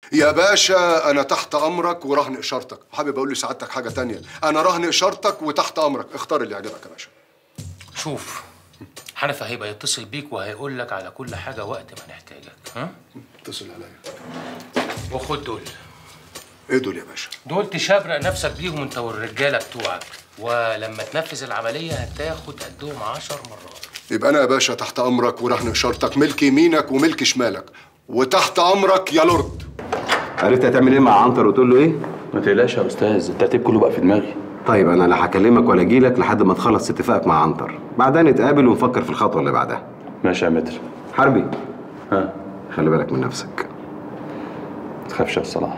يا باشا انا تحت امرك ورهن اشارتك حابب اقول لسعادتك حاجه تانية انا رهن اشارتك وتحت امرك اختار اللي يعجبك يا باشا شوف حنفي هيبقى يتصل بيك وهيقول لك على كل حاجه وقت ما نحتاجك ها اتصل عليا وخد دول ايه دول يا باشا دول تشبرق نفسك بيهم انت والرجاله بتوعك ولما تنفذ العمليه هتاخد قدهم عشر مرات يبقى انا يا باشا تحت امرك ورهن اشارتك ملك يمينك وملك شمالك وتحت امرك يا لورد عرفت هتعمل ايه مع عنتر وتقول له ايه؟ ما تقلقش يا استاذ الترتيب كله بقى في دماغي طيب انا لا هكلمك ولا اجيلك لحد ما تخلص اتفاقك مع عنتر بعدها نتقابل ونفكر في الخطوه اللي بعدها ماشي يا متر حربي ها خلي بالك من نفسك ما تخافش يا صلاح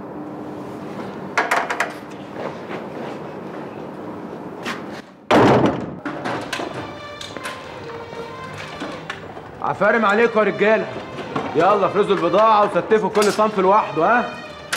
عفارم عليكم يا رجاله يلا افرزوا البضاعه وستفوا كل صنف لوحده ها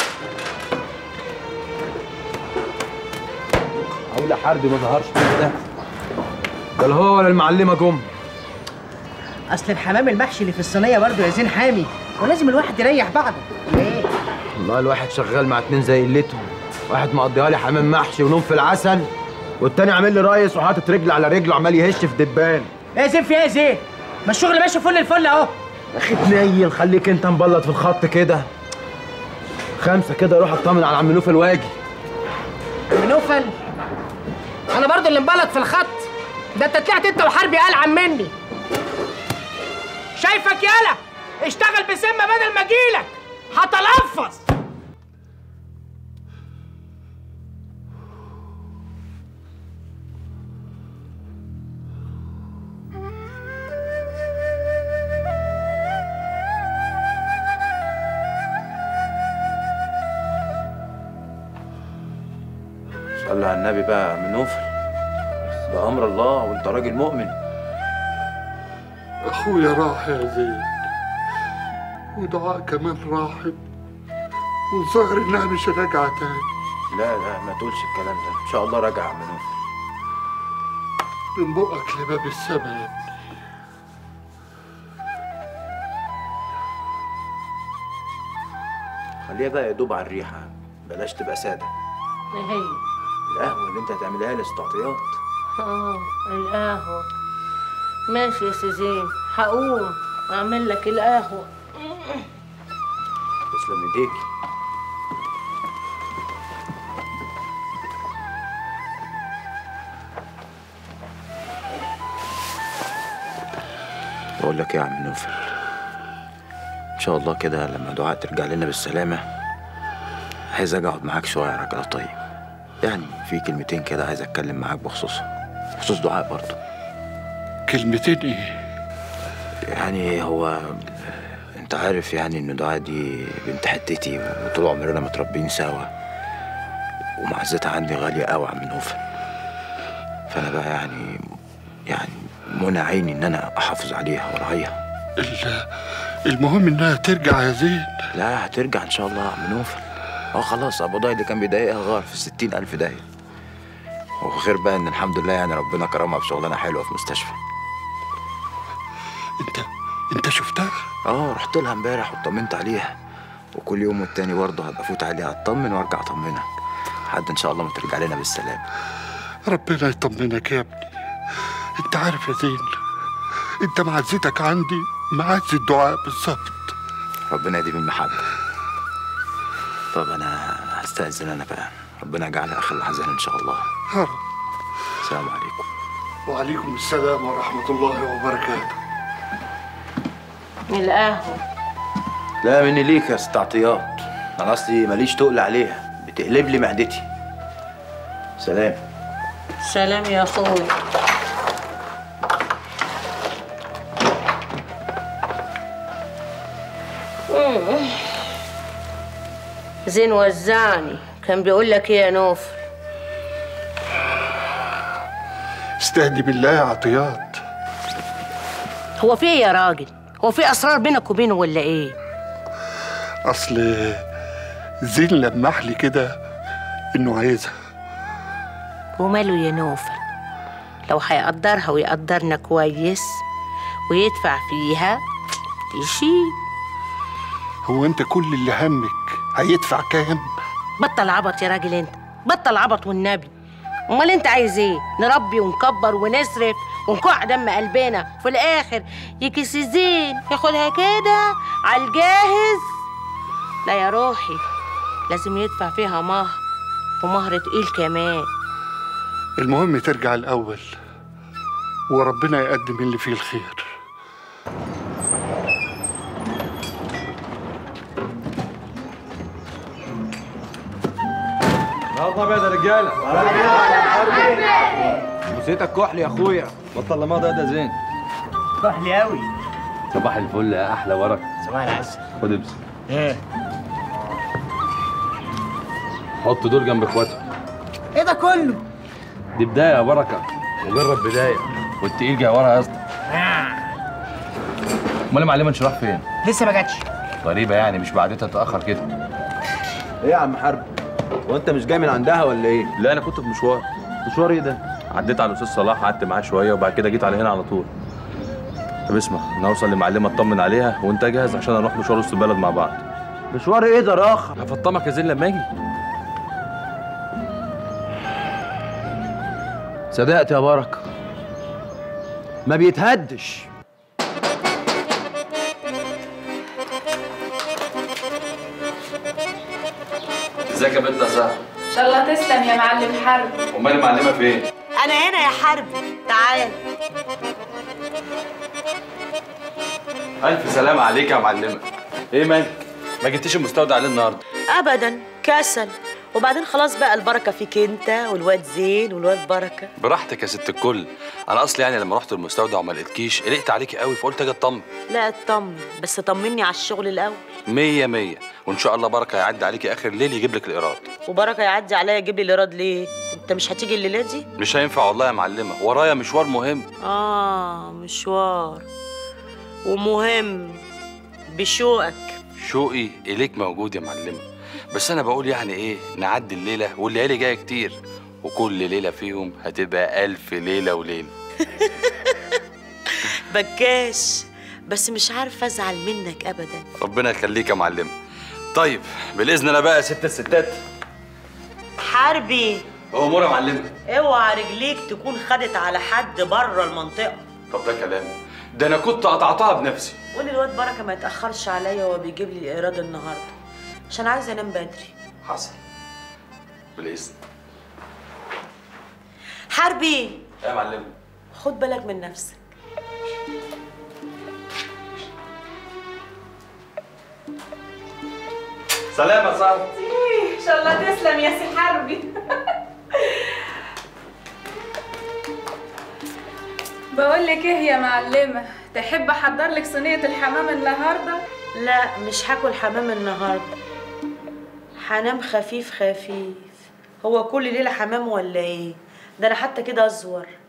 اقول حربي ما ظهرش كده ده لا هو ولا المعلمه جم اصل الحمام المحشي اللي في الصينيه برضه يا زين حامي ولازم الواحد يريح بعضه ليه والله الواحد شغال مع اتنين زي قلته واحد مقضيها لي حمام محشي ونوم في العسل والتاني عامل لي رايس وحاطط رجل على رجل وعمال يهش في دبان ايه يا زين في ايه يا زين ما الشغل ماشي فل الفل اهو يا اخي تنيل خليك انت مبلط في الخط كده خمسه كده اروح اطمن على عم نوفل واجي منوفل انا برضه اللي مبلط في الخط ده انت طلعت انت وحربي قلعن مني شايفك يالا اشتغل بسمه بدل ما اجيلك هتلفظ صلي على النبي بقى يا عم نوفل ده امر الله وانت راجل مؤمن اخويا راح يا زين ودعاء كمان راحت والظاهر انها مش راجعه تاني لا لا ما تقولش الكلام ده ان شاء الله راجع يا عم نوفل من بقك لباب السما يا ابني خليها بقى يا دوب على الريحه بلاش تبقى ساده ايه هي القهوه اللي انت هتعملها لي استعطيات اه القهوة ماشي يا سيزين هقوم اعمل لك القهوة تسلم ايديك بقول لك ايه يا عم نوفل ان شاء الله كده لما دعاء ترجع لنا بالسلامه عايز اجي اقعد معاك شويه يا راجل طيب يعني في كلمتين كده عايز اتكلم معاك بخصوصهم بخصوص دعاء برضه كلمتين ايه يعني هو انت عارف يعني ان دعاء دي بنت حتتي وطول عمرنا متربيين سوا ومعزتها عندي غالية قوي عم نوفل فانا بقى يعني يعني منى عيني ان انا احافظ عليها وارعيها ال- المهم انها ترجع يا زين لا هترجع ان شاء الله يا عم نوفل اه خلاص ابو ضاي اللي كان بيضايقها غار في الستين الف داهية وغير بقى ان الحمد لله يعني ربنا كرمها بشغلانه حلوه في مستشفى انت انت شفتها اه رحت لها امبارح واطمنت عليها وكل يوم والتاني برضه هبقى افوت عليها اطمن وارجع اطمنها لحد ان شاء الله ما ترجع لنا بالسلامه ربنا يطمنك يا ابني انت عارف يا زين انت معزتك عندي معز الدعاء بالظبط ربنا يديم المحبه طب انا هستأذن انا بقى ربنا يجعل اخر الحزن ان شاء الله يا رب السلام عليكم وعليكم السلام ورحمة الله وبركاته القهوة لا مني ليك يا ست عطيات انا اصلي ماليش تقل عليها بتقلب لي معدتي سلام سلام يا اخوي مم. زين وزعني كان بيقول لك ايه يا نوفل استهدي بالله يا عطيات هو في ايه يا راجل هو في اسرار بينك وبينه ولا ايه اصل زين لمح لي كده انه عايزها وماله يا نوفل لو هيقدرها ويقدرنا كويس ويدفع فيها يشيل هو انت كل اللي همك هيدفع كام بطل عبط يا راجل انت بطل عبط والنبي امال انت عايز ايه نربي ونكبر ونصرف ونكوع دم قلبنا وفي الاخر يجي سيزين ياخدها كده على الجاهز لا يا روحي لازم يدفع فيها مهر ومهر تقيل كمان المهم ترجع الاول وربنا يقدم اللي فيه الخير يلا ابيض يا رجاله بوسيتك كحل يا اخويا بطل لما ده زين كحلي قوي صباح الفل يا احلى ورق صباح العسل خد ابس ايه حط دول جنب اخواتهم ايه ده كله دي بدايه يا بركه وجرب بدايه والتقيل جاي ورا يا اسطى امال المعلمه انت رايح فين؟ لسه ما جاتش غريبه يعني مش بعدتها تاخر كده ايه يا عم حرب هو انت مش جاي من عندها ولا ايه لا انا كنت في مشوار مشوار ايه ده عديت على الاستاذ صلاح قعدت معاه شويه وبعد كده جيت على هنا على طول طب اسمع انا اوصل لمعلمه اطمن عليها وانت جاهز عشان نروح مشوار وسط البلد مع بعض مشوار ايه ده راخ هفطمك يا زين لما اجي صدقت يا بركه ما بيتهدش ازيك يا بنت يا سهر ان شاء الله تسلم يا معلم حرب امال المعلمه فين؟ انا هنا يا حربي تعال الف سلامه عليك يا معلمه ايه مالك؟ ما جبتيش المستودع عليه النهارده ابدا كسل وبعدين خلاص بقى البركه فيك انت والواد زين والواد بركه براحتك يا ست الكل انا اصلي يعني لما رحت المستودع وما لقيتكيش قلقت عليكي قوي فقلت اجي اطمن لا اطمن بس طمني على الشغل الاول مية مية وان شاء الله بركه هيعدي عليكي اخر الليل يجيب لك الايراد وبركه يعدي عليا يجيب لي الايراد ليه انت مش هتيجي الليله دي مش هينفع والله يا معلمه ورايا مشوار مهم اه مشوار ومهم بشوقك شوقي اليك موجود يا معلمه بس انا بقول يعني ايه نعدي الليله والليالي جايه كتير وكل ليله فيهم هتبقى الف ليله وليله بكاش بس مش عارفه ازعل منك ابدا ربنا يخليك يا معلمه طيب باذن الله بقى يا ست الستات حربي امور يا معلمه اوعى رجليك تكون خدت على حد بره المنطقه طب ده كلام ده انا كنت قطعتها بنفسي قول الواد بركه ما يتاخرش عليا وهو بيجيب لي الايراد النهارده عشان عايزه انام بدري حصل بالاذن حربي يا معلمه خد بالك من نفسك سلام يا صاحبي ان شاء الله تسلم يا سي حربي بقول لك ايه يا معلمه تحب احضر لك صينيه الحمام النهارده لا مش هاكل حمام النهارده هنام خفيف خفيف هو كل ليله حمام ولا ايه ده انا حتى كده ازور